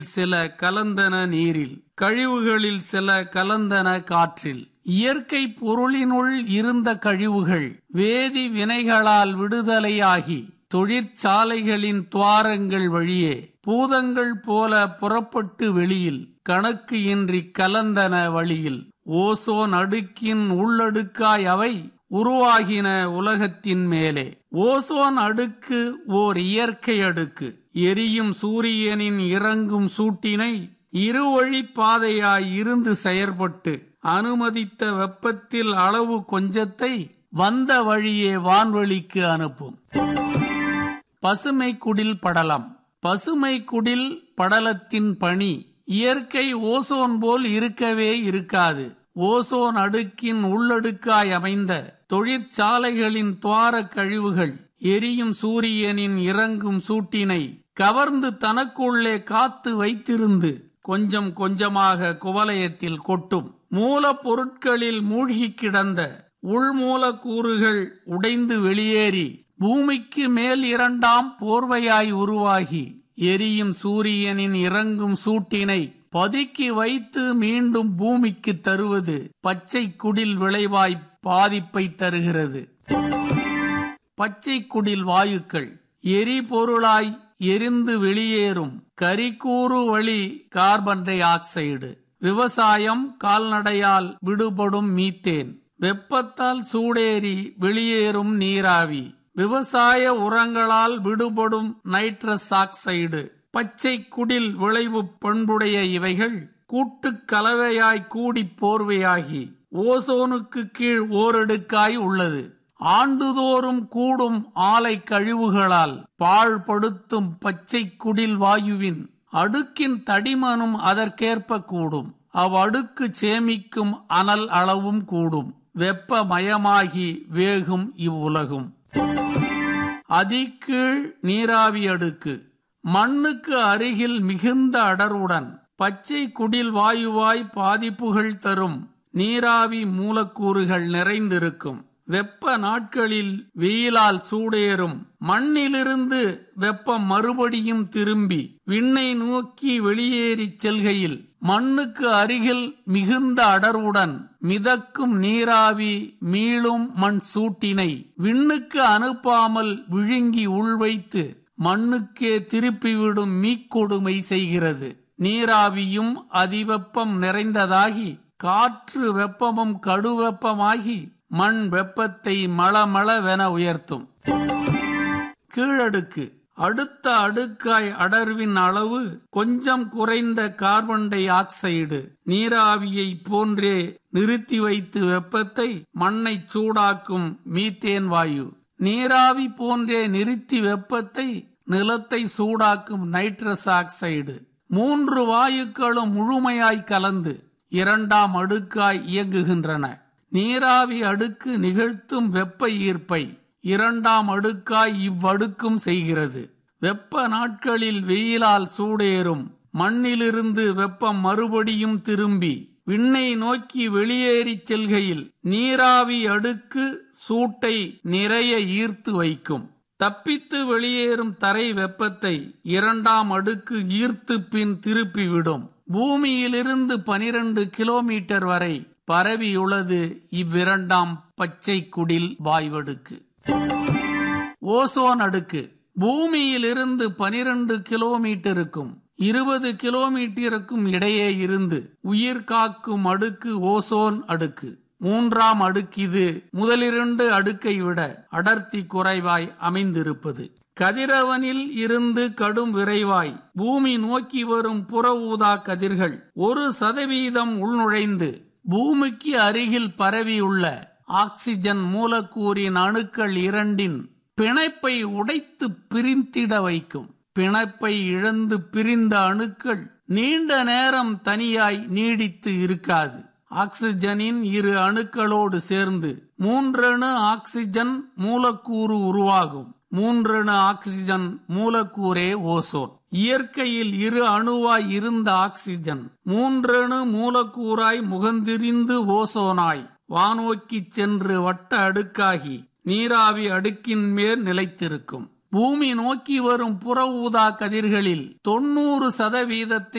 சில கலந்தன நீரில் கழிவுகளில் சில கலந்தன காற்றில் இயற்கை பொருளினுள் இருந்த கழிவுகள் வேதி வினைகளால் விடுதலையாகி தொழிற்சாலைகளின் துவாரங்கள் வழியே பூதங்கள் போல புறப்பட்டு வெளியில் கணக்கு இன்றி கலந்தன வழியில் ஓசோன் அடுக்கின் உள்ளடுக்காய் அவை உருவாகின உலகத்தின் மேலே ஓசோன் அடுக்கு ஓர் இயற்கை அடுக்கு எரியும் சூரியனின் இறங்கும் சூட்டினை இருவழி பாதையாய் இருந்து செயற்பட்டு அனுமதித்த வெப்பத்தில் அளவு கொஞ்சத்தை வந்த வழியே வான்வெளிக்கு அனுப்பும் பசுமை குடில் படலம் பசுமை குடில் படலத்தின் பணி இயற்கை ஓசோன் போல் இருக்கவே இருக்காது ஓசோன் அடுக்கின் உள்ளடுக்காய் அமைந்த தொழிற்சாலைகளின் துவார கழிவுகள் எரியும் சூரியனின் இறங்கும் சூட்டினை கவர்ந்து தனக்குள்ளே காத்து வைத்திருந்து கொஞ்சம் கொஞ்சமாக குவலயத்தில் கொட்டும் மூலப்பொருட்களில் மூழ்கி கிடந்த உள்மூலக்கூறுகள் உடைந்து வெளியேறி பூமிக்கு மேல் இரண்டாம் போர்வையாய் உருவாகி எரியும் சூரியனின் இறங்கும் சூட்டினை பதுக்கி வைத்து மீண்டும் பூமிக்கு தருவது பச்சை குடில் விளைவாய் பாதிப்பை தருகிறது பச்சை குடில் வாயுக்கள் எரிபொருளாய் எரிந்து வெளியேறும் கரிக்கூறு வழி கார்பன் டை ஆக்சைடு விவசாயம் கால்நடையால் விடுபடும் மீத்தேன் வெப்பத்தால் சூடேறி வெளியேறும் நீராவி விவசாய உரங்களால் விடுபடும் நைட்ரஸ் ஆக்சைடு பச்சை குடில் விளைவு பண்புடைய இவைகள் கூட்டுக் கலவையாய் கூடி போர்வையாகி ஓசோனுக்கு கீழ் ஓரடுக்காய் உள்ளது ஆண்டுதோறும் கூடும் ஆலை கழிவுகளால் பாழ்படுத்தும் பச்சை குடில் வாயுவின் அடுக்கின் தடிமனும் அதற்கேற்ப கூடும் அவ்வடுக்கு சேமிக்கும் அனல் அளவும் கூடும் வெப்பமயமாகி வேகும் இவ்வுலகும் அதிகீழ் நீராவி அடுக்கு மண்ணுக்கு அருகில் மிகுந்த அடர்வுடன் பச்சை குடில் வாயுவாய் பாதிப்புகள் தரும் நீராவி மூலக்கூறுகள் நிறைந்திருக்கும் வெப்ப நாட்களில் வெயிலால் சூடேறும் மண்ணிலிருந்து வெப்பம் மறுபடியும் திரும்பி விண்ணை நோக்கி வெளியேறிச் செல்கையில் மண்ணுக்கு அருகில் மிகுந்த அடர்வுடன் மிதக்கும் நீராவி மீளும் மண் சூட்டினை விண்ணுக்கு அனுப்பாமல் விழுங்கி உள்வைத்து மண்ணுக்கே திருப்பிவிடும் மீக்கொடுமை செய்கிறது நீராவியும் அதிவெப்பம் நிறைந்ததாகி காற்று வெப்பமும் கடுவெப்பமாகி மண் வெப்பத்தை மளமளவென உயர்த்தும் கீழடுக்கு அடுத்த அடுக்காய் அடர்வின் அளவு கொஞ்சம் குறைந்த கார்பன் டை ஆக்சைடு நீராவியை போன்றே நிறுத்தி வைத்து வெப்பத்தை மண்ணை சூடாக்கும் மீத்தேன் வாயு நீராவி போன்றே நிறுத்தி வெப்பத்தை நிலத்தை சூடாக்கும் நைட்ரஸ் ஆக்சைடு மூன்று வாயுக்களும் முழுமையாய் கலந்து இரண்டாம் அடுக்காய் இயங்குகின்றன நீராவி அடுக்கு நிகழ்த்தும் வெப்ப ஈர்ப்பை இரண்டாம் அடுக்காய் இவ்வடுக்கும் செய்கிறது வெப்ப நாட்களில் வெயிலால் சூடேறும் மண்ணிலிருந்து வெப்பம் மறுபடியும் திரும்பி விண்ணை நோக்கி வெளியேறிச் செல்கையில் நீராவி அடுக்கு சூட்டை நிறைய ஈர்த்து வைக்கும் தப்பித்து வெளியேறும் தரை வெப்பத்தை இரண்டாம் அடுக்கு ஈர்த்து பின் திருப்பிவிடும் பூமியிலிருந்து பனிரெண்டு கிலோமீட்டர் வரை பரவியுள்ளது இவ்விரண்டாம் பச்சை குடில் வாய்வடுக்கு ஓசோன் அடுக்கு பூமியிலிருந்து பனிரெண்டு கிலோமீட்டருக்கும் இருபது கிலோமீட்டருக்கும் இடையே இருந்து உயிர் காக்கும் அடுக்கு ஓசோன் அடுக்கு மூன்றாம் அடுக்கிது முதலிரண்டு அடுக்கை விட அடர்த்தி குறைவாய் அமைந்திருப்பது கதிரவனில் இருந்து கடும் விரைவாய் பூமி நோக்கி வரும் புற ஊதா கதிர்கள் ஒரு சதவீதம் உள்நுழைந்து பூமிக்கு அருகில் பரவியுள்ள ஆக்சிஜன் மூலக்கூறின் அணுக்கள் இரண்டின் பிணைப்பை உடைத்து பிரிந்திட வைக்கும் பிணைப்பை இழந்து பிரிந்த அணுக்கள் நீண்ட நேரம் தனியாய் நீடித்து இருக்காது ஆக்சிஜனின் இரு அணுக்களோடு சேர்ந்து மூன்றணு ஆக்சிஜன் மூலக்கூறு உருவாகும் மூன்றணு ஆக்சிஜன் மூலக்கூறே ஓசோன் இயற்கையில் இரு அணுவாய் இருந்த ஆக்சிஜன் மூன்றணு மூலக்கூறாய் முகந்திரிந்து ஓசோனாய் வானோக்கி சென்று வட்ட அடுக்காகி நீராவி அடுக்கின் மேல் நிலைத்திருக்கும் பூமி நோக்கி வரும் புற ஊதா கதிர்களில் தொண்ணூறு சதவீதத்தை